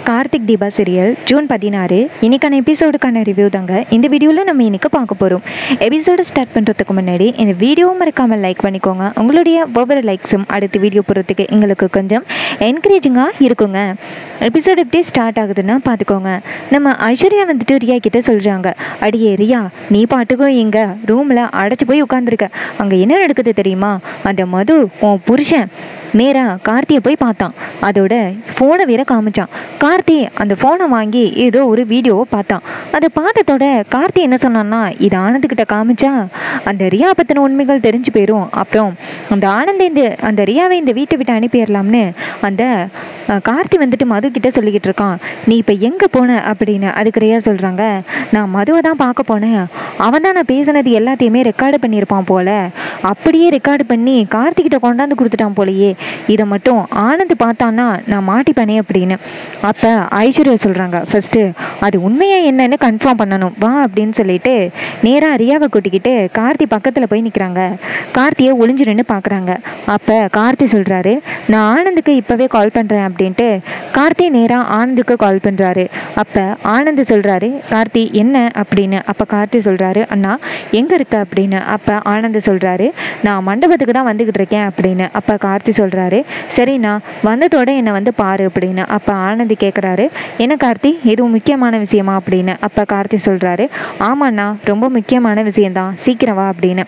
Karthik Deepa serial June பதினாறு இன்னைக்கான எபிசோடுக்கான review தாங்க இந்த வீடியோவில் நம்ம இன்னைக்கு பார்க்க போகிறோம் எபிசோடு ஸ்டார்ட் பண்ணுறதுக்கு முன்னாடி இந்த வீடியோவும் மறக்காமல் லைக் பண்ணிக்கோங்க உங்களுடைய ஒவ்வொரு லைக்ஸும் அடுத்த வீடியோ போகிறதுக்கு எங்களுக்கு கொஞ்சம் என்கரேஜிங்காக இருக்குங்க எபிசோடு எப்படி ஸ்டார்ட் ஆகுதுன்னா பார்த்துக்கோங்க நம்ம ஐஸ்வர்யா வந்துட்டு ரியா கிட்ட சொல்கிறாங்க அடியே ரியா நீ பாட்டுக்கும் எங்க ரூமில் அடைச்சி போய் உட்காந்துருக்க அங்கே என்ன நடக்குது தெரியுமா அந்த மது உன் புருஷன் நேராக கார்த்தியை போய் பார்த்தான் அதோட ஃபோனை வேற காமிச்சான் கார்த்தி அந்த ஃபோனை வாங்கி ஏதோ ஒரு வீடியோவை பார்த்தான் அதை பார்த்ததோட கார்த்தி என்ன சொன்னான்னா இது ஆனந்துக்கிட்ட காமிச்சா அந்த ரியா பற்றின உண்மைகள் தெரிஞ்சு போயிடும் அப்புறம் அந்த ஆனந்த் இந்த அந்த ரியாவை இந்த வீட்டை விட்டு அனுப்பிடலாம்னு அந்த அஹ், கார்த்தி வந்துட்டு மது கிட்ட சொல்லிக்கிட்டு இருக்கான் நீ இப்போ எங்கே போன அப்படின்னு அதுக்கு ரியா சொல்கிறாங்க நான் மதுவை தான் பார்க்க போனேன் அவன் தான் நான் பேசினது எல்லாத்தையுமே ரெக்கார்டு பண்ணியிருப்பான் போல அப்படியே ரெக்கார்டு பண்ணி கார்த்திகிட்ட கொண்டாந்து கொடுத்துட்டான் போலயே இதை மட்டும் ஆனந்த் பார்த்தான்னா நான் மாட்டிப்பேனே அப்படின்னு அப்போ ஐஸ்வர்யா சொல்கிறாங்க ஃபஸ்ட்டு அது உண்மையா என்னன்னு கன்ஃபார்ம் பண்ணணும் வா அப்படின்னு சொல்லிட்டு நேராக ரியாவை கூட்டிக்கிட்டு கார்த்தி பக்கத்தில் போய் நிற்கிறாங்க கார்த்தியை ஒளிஞ்சு நின்று பார்க்குறாங்க அப்போ கார்த்தி சொல்கிறாரு நான் ஆனந்துக்கு இப்போவே கால் பண்ணுறேன் அப்படின்ட்டு கார்த்தி நேராக ஆனந்துக்கு கால் பண்ணுறாரு அப்போ ஆனந்த் சொல்கிறாரு கார்த்தி என்ன அப்படின்னு அப்போ கார்த்தி சொல்கிறாரு அண்ணா எங்கே இருக்க அப்படின்னு அப்போ ஆனந்த் சொல்கிறாரு நான் மண்டபத்துக்கு தான் வந்துக்கிட்டு இருக்கேன் அப்படின்னு அப்போ கார்த்தி சொல்கிறாரு சரிண்ணா வந்ததோட என்னை வந்து பாரு அப்படின்னு அப்போ ஆனந்த் கேட்குறாரு என்ன கார்த்தி எதுவும் முக்கியமான விஷயமா அப்படின்னு அப்போ கார்த்தி சொல்கிறாரு ஆமாண்ணா ரொம்ப முக்கியமான விஷயந்தான் சீக்கிரம் வா அப்படின்னு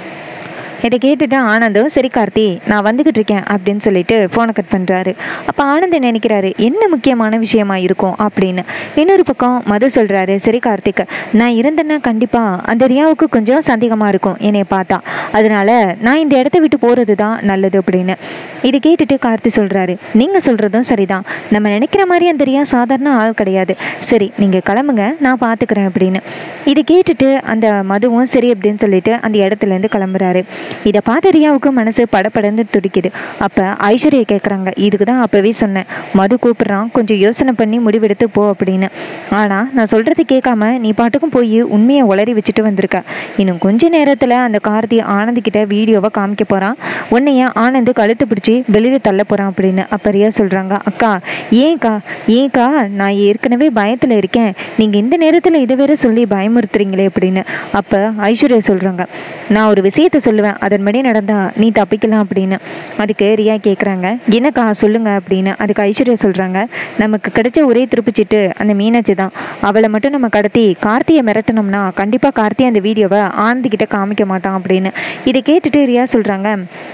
இதை கேட்டுட்டு ஆனந்தும் சரி கார்த்தி நான் வந்துக்கிட்டு இருக்கேன் அப்படின்னு சொல்லிட்டு ஃபோனை கட் பண்ணுறாரு அப்போ ஆனந்த் நினைக்கிறாரு என்ன முக்கியமான விஷயமா இருக்கும் அப்படின்னு இன்னொரு பக்கம் மது சொல்கிறாரு சரி கார்த்திக் நான் இருந்தேன்னா கண்டிப்பாக அந்த ரியாவுக்கு கொஞ்சம் சந்தேகமாக இருக்கும் என்னை பார்த்தா அதனால நான் இந்த இடத்த விட்டு போகிறது தான் நல்லது அப்படின்னு இதை கேட்டுட்டு கார்த்தி சொல்கிறாரு நீங்கள் சொல்கிறதும் சரிதான் நம்ம நினைக்கிற மாதிரி அந்த ரியா சாதாரண ஆள் கிடையாது சரி நீங்கள் கிளம்புங்க நான் பார்த்துக்கிறேன் அப்படின்னு இதை கேட்டுட்டு அந்த மதுவும் சரி அப்படின்னு சொல்லிட்டு அந்த இடத்துலேருந்து கிளம்புறாரு இதை பார்த்த ரியாவுக்கு மனசு படபடன்னு துடிக்குது அப்போ ஐஸ்வர்யா கேட்குறாங்க இதுக்கு தான் அப்போவே சொன்னேன் மது கூப்பிட்றான் கொஞ்சம் யோசனை பண்ணி முடிவெடுத்து போ அப்படின்னு ஆனால் நான் சொல்கிறது கேட்காம நீ பாட்டுக்கும் போய் உண்மையை உளறி வச்சுட்டு வந்திருக்க இன்னும் கொஞ்ச நேரத்தில் அந்த கார்த்தி ஆனந்த் கிட்ட வீடியோவை காமிக்க போகிறான் உன்னைய ஆனந்த் கழுத்து பிடிச்சி வெளியில் தள்ள போகிறான் அப்படின்னு அப்போ ரியா சொல்கிறாங்க அக்கா ஏன்க்கா ஏன்க்கா நான் ஏற்கனவே பயத்தில் இருக்கேன் நீங்கள் இந்த நேரத்தில் இதை வேற சொல்லி பயமுறுத்துறீங்களே அப்படின்னு அப்போ ஐஸ்வர்யா சொல்கிறாங்க நான் ஒரு விஷயத்த சொல்லுவேன் அதன்படி நடந்தா நீ தப்பிக்கலாம் அப்படின்னு அதுக்கு ரியா கேட்குறாங்க என்னக்கா சொல்லுங்க அப்படின்னு அதுக்கு ஐஸ்வர்யா சொல்கிறாங்க நமக்கு கிடைச்ச ஒரே திருப்பிச்சிட்டு அந்த மீனாட்சி தான் அவளை மட்டும் நம்ம கடத்தி கார்த்தியை மிரட்டணும்னா கண்டிப்பாக கார்த்தி அந்த வீடியோவை ஆனந்திக்கிட்ட காமிக்க மாட்டான் அப்படின்னு இதை கேட்டுட்டு ரியா சொல்கிறாங்க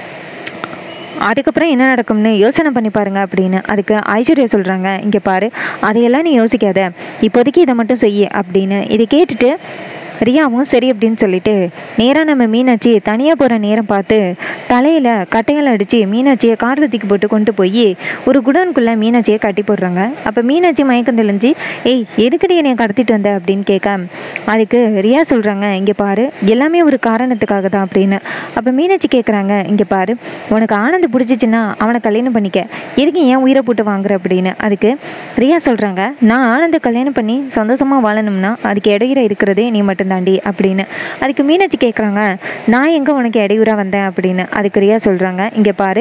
அதுக்கப்புறம் என்ன நடக்கும்னு யோசனை பண்ணி பாருங்க அப்படின்னு அதுக்கு ஐஸ்வர்யா சொல்கிறாங்க இங்கே பாரு அதையெல்லாம் நீ யோசிக்காத இப்போதைக்கு இதை மட்டும் செய்ய அப்படின்னு இதை கேட்டுட்டு ரியாவும் சரி அப்படின்னு சொல்லிட்டு நேராக நம்ம மீனாட்சி தனியாக போகிற நேரம் பார்த்து தலையில் கட்டையால் அடித்து மீனாட்சியை காரில் தூக்கி போட்டு கொண்டு போய் ஒரு குடோனுக்குள்ளே மீனாட்சியை கட்டி போடுறாங்க அப்போ மீனாட்சி மயக்கம் தெளிஞ்சு ஏய் எதுக்கடி என்னை கடத்திட்டு வந்த அப்படின்னு கேட்க அதுக்கு ரியா சொல்கிறாங்க இங்கே பாரு எல்லாமே ஒரு காரணத்துக்காக தான் அப்படின்னு அப்போ மீனாட்சி கேட்குறாங்க இங்கே பாரு உனக்கு ஆனந்த் பிடிச்சிச்சின்னா அவனை கல்யாணம் பண்ணிக்க எதுக்கு ஏன் உயிரை போட்டு வாங்குற அப்படின்னு அதுக்கு ரியா சொல்கிறாங்க நான் ஆனந்தை கல்யாணம் பண்ணி சந்தோஷமாக வாழணும்னா அதுக்கு இடையூற இருக்கிறதே நீ மட்டும்தாண்டி அப்படின்னு அதுக்கு மீனாட்சி கேட்குறாங்க நான் எங்கே உனக்கு இடையூறாக வந்தேன் அப்படின்னு அதுக்கு ரியா சொல்கிறாங்க இங்கே பாரு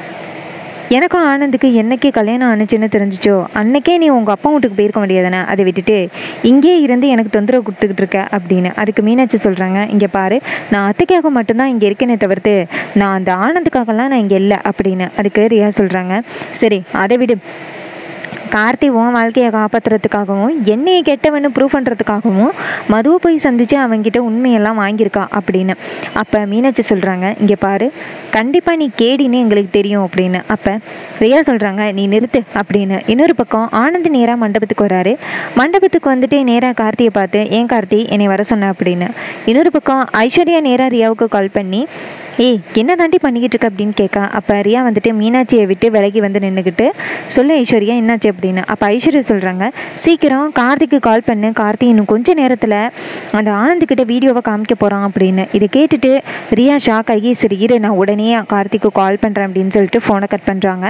எனக்கும் ஆனந்துக்கு என்னைக்கு கல்யாணம் ஆணுச்சுன்னு தெரிஞ்சிச்சோ அன்னைக்கே நீ உங்கள் அப்பா வீட்டுக்கு போயிருக்க வேண்டியதானே அதை விட்டுட்டு இங்கே இருந்து எனக்கு தொந்தரவு கொடுத்துக்கிட்டு இருக்க அப்படின்னு அதுக்கு மீனாட்சி சொல்கிறாங்க இங்கே பாரு நான் அத்தைக்காக மட்டும்தான் இங்கே இருக்கேனே தவிர்த்து நான் அந்த ஆனந்துக்காகலாம் நான் இங்கே இல்லை அப்படின்னு அதுக்கு ரியா சொல்கிறாங்க சரி அதை விடு கார்த்தி உன் வாழ்க்கையை காப்பாற்றுறதுக்காகவும் என்னையை கெட்டவன்னு ப்ரூவ் பண்ணுறதுக்காகவும் மதுவை போய் சந்தித்து அவன்கிட்ட உண்மையெல்லாம் வாங்கியிருக்கா அப்படின்னு அப்போ மீனாட்சி சொல்கிறாங்க இங்கே பாரு கண்டிப்பாக நீ கேடின்னு எங்களுக்கு தெரியும் அப்படின்னு அப்போ ரியா சொல்கிறாங்க நீ நிறுத்து அப்படின்னு இன்னொரு பக்கம் ஆனந்த் நேராக மண்டபத்துக்கு வராரு மண்டபத்துக்கு வந்துட்டு நேராக கார்த்தியை பார்த்து ஏன் கார்த்தி என்னை வர சொன்ன அப்படின்னு இன்னொரு பக்கம் ஐஸ்வர்யா நேராக ரியாவுக்கு கால் பண்ணி ஏய் என்ன தாண்டி பண்ணிக்கிட்டு இருக்க அப்படின்னு கேட்க அப்போ ரியா வந்துட்டு மீனாட்சியை விட்டு விலகி வந்து நின்றுக்கிட்டு சொல்லு ஐஸ்வர்யா என்னாச்சு அப்படின்னு அப்போ ஐஸ்வர்யா சொல்கிறாங்க சீக்கிரம் கார்த்திக்கு கால் பண்ணு கார்த்தி இன்னும் கொஞ்ச நேரத்தில் அந்த ஆனந்துக்கிட்ட வீடியோவை காமிக்க போகிறான் அப்படின்னு இதை கேட்டுட்டு ரியா ஷாக் ஆகி சரி இரு நான் உடனே கார்த்திக்கு கால் பண்ணுறேன் அப்படின்னு சொல்லிட்டு ஃபோனை கட் பண்ணுறாங்க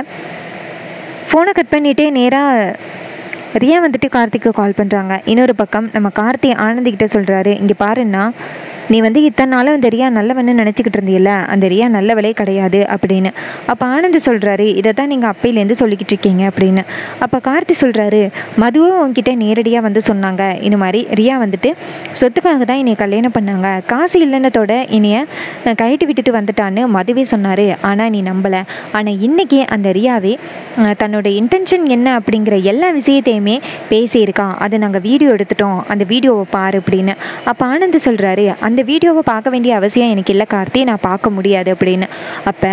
ஃபோனை கட் பண்ணிவிட்டு நேராக ரியா வந்துட்டு கார்த்திக்கு கால் பண்ணுறாங்க இன்னொரு பக்கம் நம்ம கார்த்தி ஆனந்திக்கிட்ட சொல்கிறாரு இங்கே பாருன்னா நீ வந்து இத்தனை நாளும் அந்த ரியா நல்லவன்னு நினச்சிக்கிட்டு இருந்தியல்ல அந்த ரியா நல்லவளே கிடையாது அப்படின்னு அப்போ ஆனந்த் சொல்கிறாரு இதை தான் நீங்கள் அப்பையிலேருந்து சொல்லிக்கிட்டு இருக்கீங்க அப்படின்னு அப்போ கார்த்தி சொல்கிறாரு மதுவும் உங்ககிட்ட நேரடியாக வந்து சொன்னாங்க இந்த மாதிரி ரியா வந்துட்டு சொத்துக்காக தான் என்னை கல்யாணம் பண்ணாங்க காசு இல்லைன்னதோட என்னைய கைட்டு விட்டுட்டு வந்துட்டான்னு மதுவே சொன்னார் ஆனால் நீ நம்பலை ஆனால் இன்றைக்கி அந்த ரியாவே அஹ், தன்னோட இன்டென்ஷன் என்ன அப்படிங்கிற எல்லா விஷயத்தையுமே பேசியிருக்கான் அதை நாங்கள் வீடியோ எடுத்துட்டோம் அந்த வீடியோவை பாரு அப்படின்னு அப்போ ஆனந்த் சொல்கிறாரு அந்த வீடியோவை பார்க்க வேண்டிய அவசியம் எனக்கு இல்லை கார்த்தி நான் பார்க்க முடியாது அப்படின்னு அப்போ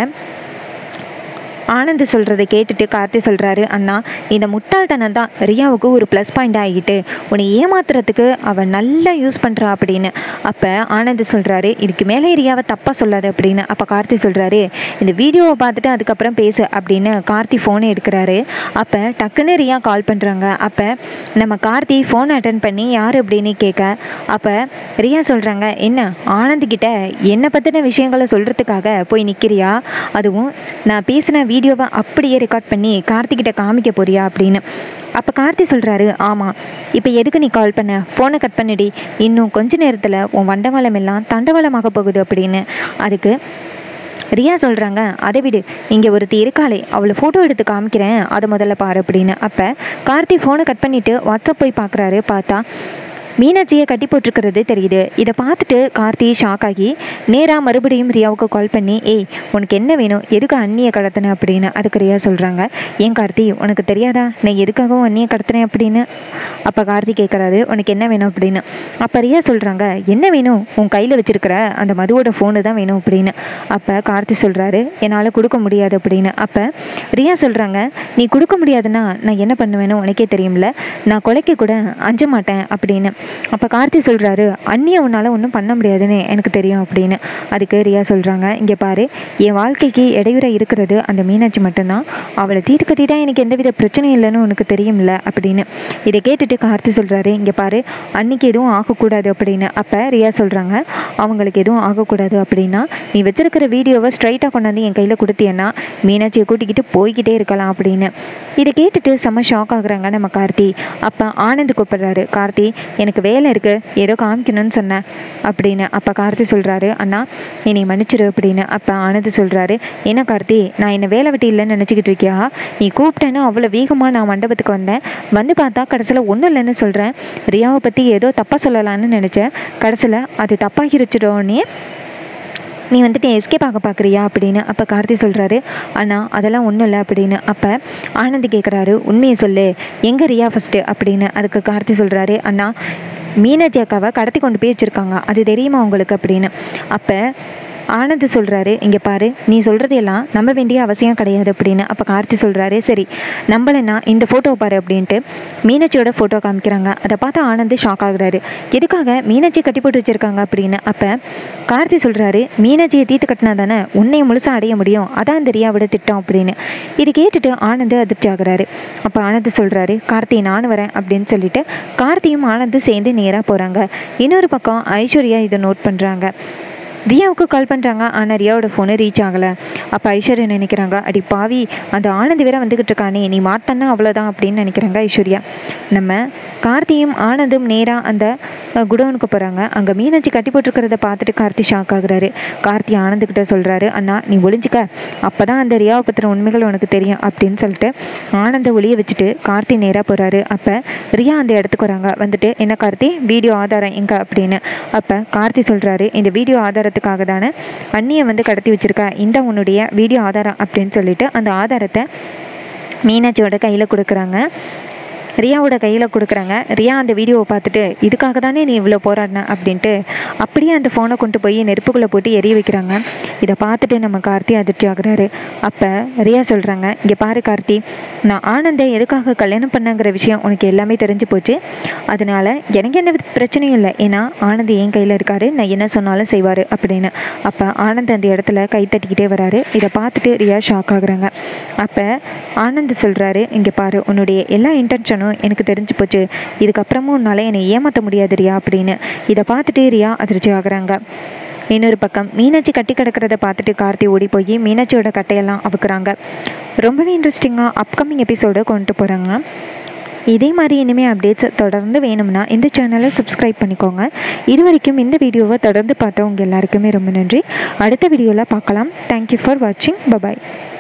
ஆனந்த் சொல்கிறத கேட்டுட்டு கார்த்தி சொல்கிறாரு அண்ணா இந்த முட்டாள்தனம் தான் ரியாவுக்கு ஒரு ப்ளஸ் பாயிண்ட் ஆகிட்டு உன்னை ஏமாத்துறதுக்கு அவள் நல்லா யூஸ் பண்ணுறா அப்படின்னு அப்போ ஆனந்த் சொல்கிறாரு இதுக்கு மேலே ரியாவை தப்பாக சொல்லாது அப்படின்னு அப்போ கார்த்தி சொல்கிறாரு இந்த வீடியோவை பார்த்துட்டு அதுக்கப்புறம் பேசு அப்படின்னு கார்த்தி ஃபோனை எடுக்கிறாரு அப்போ டக்குன்னு ரியா கால் பண்ணுறாங்க அப்போ நம்ம கார்த்தி ஃபோன் அட்டன் பண்ணி யார் அப்படின்னு கேட்க அப்போ ரியா சொல்கிறாங்க என்ன ஆனந்த் கிட்ட என்னை பற்றின விஷயங்களை சொல்கிறதுக்காக போய் நிற்கிறியா அதுவும் நான் பேசின வீடியோவை அப்படியே ரெக்கார்ட் பண்ணி கார்த்திகிட்ட காமிக்க போறியா அப்படின்னு அப்போ கார்த்தி சொல்கிறாரு ஆமாம் இப்போ எதுக்கு நீ கால் பண்ண ஃபோனை கட் பண்ணிடி இன்னும் கொஞ்ச நேரத்தில் உன் வண்டவாளம் எல்லாம் தண்டவாளமாக போகுது அப்படின்னு அதுக்கு ரியா சொல்கிறாங்க அதை விடு இங்கே ஒருத்தி இருக்காளே அவளை ஃபோட்டோ எடுத்து காமிக்கிறேன் அதை முதல்ல பாரு அப்படின்னு அப்போ கார்த்தி ஃபோனை கட் பண்ணிவிட்டு வாட்ஸ்அப் போய் பார்க்குறாரு பார்த்தா மீனாட்சியை கட்டி போட்டிருக்கிறது தெரியுது இதை பார்த்துட்டு கார்த்தி ஷாக் ஆகி நேராக மறுபடியும் ரியாவுக்கு கால் பண்ணி ஏய் உனக்கு என்ன வேணும் எதுக்கு அண்ணியை கடத்தின அப்படின்னு அதுக்கு ரியா சொல்கிறாங்க ஏன் கார்த்தி உனக்கு தெரியாதா நான் எதுக்காகவும் அண்ணியை கடத்தினேன் அப்படின்னு அப்போ கார்த்தி கேட்குறாரு உனக்கு என்ன வேணும் அப்படின்னு அப்போ ரியா சொல்கிறாங்க என்ன வேணும் உன் கையில் வச்சிருக்கிற அந்த மதுவோட ஃபோனு தான் வேணும் அப்படின்னு அப்போ கார்த்தி சொல்கிறாரு என்னால் கொடுக்க முடியாது அப்படின்னு அப்போ ரியா சொல்கிறாங்க நீ கொடுக்க முடியாதுன்னா நான் என்ன பண்ணுவேன்னு உனக்கே தெரியும்ல நான் கொலைக்க கூட அஞ்ச மாட்டேன் அப்படின்னு அப்போ கார்த்தி சொல்கிறாரு அண்ணியை உன்னால் ஒன்றும் பண்ண முடியாதுன்னு எனக்கு தெரியும் அப்படின்னு அதுக்கு ரியா சொல்கிறாங்க இங்கே பாரு என் வாழ்க்கைக்கு இடையூற இருக்கிறது அந்த மீனாட்சி மட்டும்தான் அவளை தீர்க்கட்டிட்டா எனக்கு எந்தவித பிரச்சனையும் இல்லைன்னு உனக்கு தெரியும்ல அப்படின்னு இதை கேட்டுட்டு கார்த்தி சொல்கிறாரு இங்கே பாரு அன்னைக்கு எதுவும் ஆகக்கூடாது அப்படின்னு அப்போ ரியா சொல்கிறாங்க அவங்களுக்கு எதுவும் ஆகக்கூடாது அப்படின்னா நீ வச்சிருக்கிற வீடியோவை ஸ்ட்ரைட்டாக கொண்டாந்து என் கையில் கொடுத்தியன்னா மீனாட்சியை கூட்டிக்கிட்டு போய்கிட்டே இருக்கலாம் அப்படின்னு இதை கேட்டுட்டு செம்ம ஷாக் ஆகுறாங்க நம்ம கார்த்தி அப்போ ஆனந்த் கூப்பிடுறாரு கார்த்தி எனக்கு வேலை இருக்குது ஏதோ காமிக்கணும்னு சொன்னேன் அப்படின்னு அப்போ கார்த்தி சொல்கிறாரு அண்ணா என்னை மன்னிச்சிரு அப்படின்னு அப்போ ஆனந்த் சொல்கிறாரு என்ன கார்த்தி நான் என்ன வேலை வெட்டி இல்லைன்னு நினச்சிக்கிட்டு இருக்கியா நீ கூப்பிட்டேன்னு அவ்வளோ வேகமாக நான் மண்டபத்துக்கு வந்தேன் வந்து பார்த்தா கடைசியில் ஒன்றும் இல்லைன்னு சொல்கிறேன் ரியாவை பற்றி ஏதோ தப்பாக சொல்லலான்னு நினச்சேன் கடைசியில் அது தப்பாகிருச்சிடோன்னே நீ வந்துட்டு எஸ்கே பார்க்க பார்க்குறியா அப்படின்னு அப்போ கார்த்தி சொல்கிறாரு அண்ணா அதெல்லாம் ஒன்றும் இல்லை அப்படின்னு அப்போ ஆனந்த் கேட்குறாரு உண்மையை சொல்லு எங்கே ரியா ஃபஸ்ட்டு அப்படின்னு அதுக்கு கார்த்தி சொல்கிறாரு அண்ணா மீனாட்சி அக்காவை கடத்தி கொண்டு போய் வச்சுருக்காங்க அது தெரியுமா உங்களுக்கு அப்படின்னு அப்போ ஆனந்த் சொல்கிறாரு இங்கே பாரு நீ சொல்கிறது எல்லாம் நம்ப வேண்டிய அவசியம் கிடையாது அப்படின்னு அப்போ கார்த்தி சொல்கிறாரு சரி நம்பலைன்னா இந்த ஃபோட்டோவை பாரு அப்படின்ட்டு மீனாட்சியோட ஃபோட்டோ காமிக்கிறாங்க அதை பார்த்து ஆனந்த் ஷாக் ஆகுறாரு எதுக்காக மீனாட்சி கட்டி போட்டு வச்சுருக்காங்க அப்படின்னு அப்போ கார்த்தி சொல்கிறாரு மீனாட்சியை தீர்த்து கட்டினா தானே உன்னை முழுசாக அடைய முடியும் அதான் இந்த ரியாவோட திட்டம் அப்படின்னு இது கேட்டுட்டு ஆனந்த் அதிர்ச்சி ஆகுறாரு அப்போ ஆனந்த் சொல்கிறாரு கார்த்தி நானும் வரேன் அப்படின்னு சொல்லிட்டு கார்த்தியும் ஆனந்தும் சேர்ந்து நேராக போகிறாங்க இன்னொரு பக்கம் ஐஸ்வர்யா இதை நோட் பண்ணுறாங்க ரியாவுக்கு கால் பண்ணுறாங்க ஆனால் ரியாவோட ஃபோனு ரீச் ஆகலை அப்போ ஐஸ்வர்யா நினைக்கிறாங்க அடி பாவி அந்த ஆனந்த் வேற வந்துக்கிட்டு இருக்கானே நீ மாட்டன்னா அவ்வளோதான் அப்படின்னு நினைக்கிறாங்க ஐஸ்வர்யா நம்ம கார்த்தியும் ஆனந்தும் நேராக அந்த அஹ், குடோனுக்கு போகிறாங்க அங்கே மீனாட்சி கட்டி போட்டிருக்கிறத பார்த்துட்டு கார்த்தி ஷாக் ஆகுறாரு கார்த்தி ஆனந்துக்கிட்ட சொல்கிறாரு அண்ணா நீ ஒளிஞ்சிக்க அப்போ தான் அந்த ரியாவை பற்றின உண்மைகள் உனக்கு தெரியும் அப்படின்னு சொல்லிட்டு ஆனந்த ஒளிய வச்சுட்டு கார்த்தி நேராக போகிறாரு அப்போ ரியா அந்த இடத்துக்கு வராங்க வந்துட்டு என்ன கார்த்தி வீடியோ ஆதாரம் எங்கே அப்படின்னு அப்போ கார்த்தி சொல்கிறாரு இந்த வீடியோ ஆதாரத்துக்காக தானே அண்ணியை வந்து கடத்தி வச்சிருக்க இந்த உன்னுடைய வீடியோ ஆதாரம் அப்படின்னு சொல்லிட்டு அந்த ஆதாரத்தை மீனாட்சியோட கையில் கொடுக்குறாங்க ரியாவோட கையில் கொடுக்குறாங்க ரியா அந்த வீடியோவை பார்த்துட்டு இதுக்காக தானே நீ இவ்வளோ போராடின அப்படின்ட்டு அப்படியே அந்த ஃபோனை கொண்டு போய் நெருப்புக்குள்ளே போட்டு எரிய வைக்கிறாங்க இதை பார்த்துட்டு நம்ம கார்த்தி அதிர்ச்சி ஆகுறாரு அப்போ ரியா சொல்கிறாங்க இங்கே பாரு கார்த்தி நான் ஆனந்தை எதுக்காக கல்யாணம் பண்ணங்கிற விஷயம் உனக்கு எல்லாமே தெரிஞ்சு போச்சு அதனால எனக்கு எந்த வித பிரச்சனையும் இல்லை ஏன்னா ஆனந்த் என் கையில் இருக்காரு நான் என்ன சொன்னாலும் செய்வார் அப்படின்னு அப்போ ஆனந்த் அந்த இடத்துல கை தட்டிக்கிட்டே வராரு இதை பார்த்துட்டு ரியா ஷாக் ஆகுறாங்க அப்போ ஆனந்த் சொல்கிறாரு இங்கே பாரு உன்னுடைய எல்லா இன்டென்ஷனும் எனக்கு தெரிஞ்சு போச்சு இதுக்கப்புறமும் உன்னால் என்னை ஏமாற்ற முடியாது ரியா அப்படின்னு இதை பார்த்துட்டு ரியா அதிர்ச்சி ஆகுறாங்க இன்னொரு பக்கம் மீனாட்சி கட்டி கிடக்கிறத பார்த்துட்டு கார்த்தி ஓடி போய் மீனாட்சியோட கட்டையெல்லாம் அவுக்குறாங்க ரொம்பவே இன்ட்ரெஸ்டிங்காக அப்கமிங் எபிசோடு கொண்டு போகிறாங்க இதே மாதிரி இனிமேல் அப்டேட்ஸ் தொடர்ந்து வேணும்னா இந்த சேனலை சப்ஸ்கிரைப் பண்ணிக்கோங்க இது வரைக்கும் இந்த வீடியோவை தொடர்ந்து பார்த்தவங்க எல்லாருக்குமே ரொம்ப நன்றி அடுத்த வீடியோவில் பார்க்கலாம் தேங்க்யூ ஃபார் வாட்சிங் பபாய்